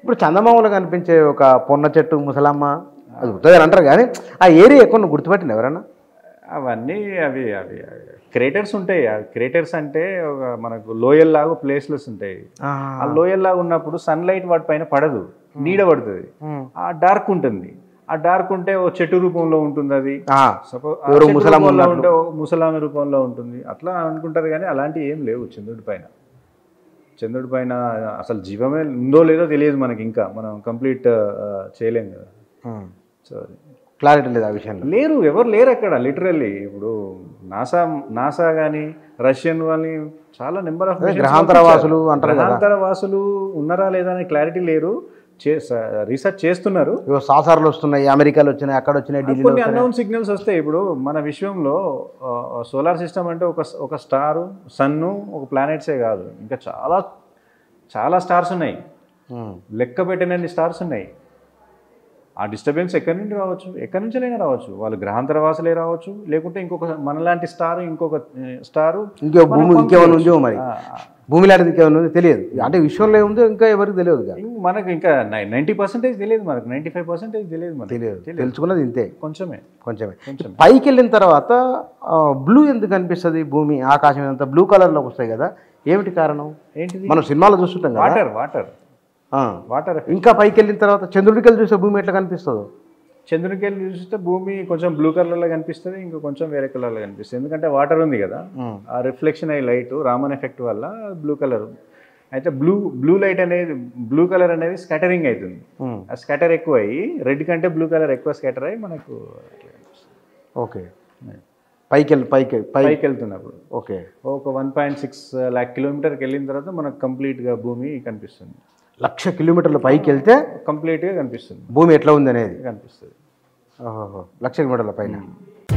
ఇప్పుడు చందమామలో కనిపించే ఒక పొన్న చెట్టు ముసలమ్మ అది ఉంటుంది అంటారు కానీ ఆ ఏరియా ఎక్కువ గుర్తుపెట్టిన ఎవరన్నా అవన్నీ అవి అవి క్రేటర్స్ ఉంటాయి ఆ క్రేటర్స్ అంటే ఒక మనకు లోయల్లాగా ప్లేస్లెస్ ఉంటాయి ఆ లోయల్లాగా ఉన్నప్పుడు సన్లైట్ వాటి పైన పడదు నీడ పడుతుంది ఆ డార్క్ ఉంటుంది ఆ డార్క్ ఉంటే ఓ చెట్టు రూపంలో ఉంటుంది అది ఆ, సపోజ్ ఎవరో ముసలమ్మ రూపంలో ఉన్నట్లు. ఉంటే ఓ ముసలామి రూపంలో ఉంటుంది అట్లా అనుకుంటారు కానీ అలాంటివి ఏం లేవు చంద్రుడి పైన చంద్రుడి పైన అసలు జీవమే ఉందో లేదో తెలియదు మనకి ఇంకా మనం కంప్లీట్ చేయలేం కదా ఉమ్. సో అది క్లారిటీ లేదు ఆ విషయంలో లేరు ఎవరు లేరు అక్కడ లిటరల్లీ ఇప్పుడు నాసా నాసా కానీ రష్యన్ వాళ్ళని చాలా నెంబర్ ఆఫ్ గ్రహాంతర వాసులు అంటారు కదా. గ్రహాంతర వాసులు ఉన్నారా లేదా అనే క్లారిటీ లేరు రీసెర్చ్ చేస్తున్నారు ఇగో సాసార్లు వస్తున్నాయి అమెరికాలో వచ్చినాయి అక్కడ వచ్చినాయి ఢిల్లీలో కొన్ని అన్నౌన్ సిగ్నల్స్ వస్తాయి ఇప్పుడు మన విశ్వంలో సోలార్ సిస్టమ్ అంటే ఒక ఒక స్టారు సన్ను ఒక ప్లానెట్సే కాదు ఇంకా చాలా చాలా స్టార్స్ ఉన్నాయి ఉమ్. లెక్క పెట్టినన్ని స్టార్స్ ఉన్నాయి ఆ డిస్టర్బెన్స్ ఎక్కడి నుండి రావచ్చు ఎక్కడి నుంచైనా రావచ్చు వాళ్ళు గ్రహాంతర వాసులే రావచ్చు లేకుంటే ఇంకొక మనలాంటి స్టార్ ఇంకొక స్టారు ఇంకో భూమి ఇంకేమైనా ఉందో మరి భూమి లాంటిది ఇంకేమైనా ఉందో తెలియదు అంటే విశ్వంలో ఏముందో ఇంకా ఎవరికి తెలియదు కదా. మనకు ఇంకా నైంటీ పర్సెంటేజ్ తెలియదు మనకు నైంటీ ఫైవ్ పర్సెంటేజ్ తెలియదు మనకు తెలియదు తెలుసుకున్నది ఇంతే కొంచెమే కొంచెమే కొంచెం. పైకి వెళ్ళిన తర్వాత బ్లూ ఎందుకు అనిపిస్తుంది భూమి ఆకాశం అంతా బ్లూ కలర్లోకి వస్తాయి కదా ఏమిటి కారణం ఏంటిది మనం సినిమాలో చూస్తుంటాం కదా వాటర్ వాటర్ ఆ. వాటర్ ఇంకా పైకి వెళ్ళిన తర్వాత చంద్రుడికి వెళ్ళి చూస్తే భూమి ఎట్లా కనిపిస్తుందో చంద్రునికి వెళ్ళి చూస్తే భూమి కొంచెం బ్లూ కలర్లో కనిపిస్తుంది ఇంకా కొంచెం వేరే కలర్లో కనిపిస్తుంది ఎందుకంటే వాటర్ ఉంది కదా ఉమ్. ఆ రిఫ్లెక్షన్ అయ్యే లైట్ రామన్ ఎఫెక్ట్ వల్ల బ్లూ కలర్ అయితే బ్లూ బ్లూ లైట్ అనేది బ్లూ కలర్ అనేది స్కాటరింగ్ అవుతుంది ఉమ్. ఆ స్కాటర్ ఎక్కువ అయ్యి రెడ్ కంటే బ్లూ కలర్ ఎక్కువ స్కాటర్ అయ్యి మనకు అట్లా కనిపిస్తుంది. ఓకే పైకి వెళ్ళి పైకి పై పైకి వెళ్తున్నప్పుడు ఓకే ఒక వన్ పాయింట్ సిక్స్ ల్యాక్ కిలోమీటర్కి వెళ్ళిన తర్వాత మనకు కంప్లీట్గా భూమి కనిపిస్తుంది లక్ష కిలోమీటర్ల పైకి వెళ్తే కంప్లీట్గా కనిపిస్తుంది భూమి ఎట్లా ఉంది అనేది కనిపిస్తుంది ఓహో లక్ష కిలోమీటర్ల పైన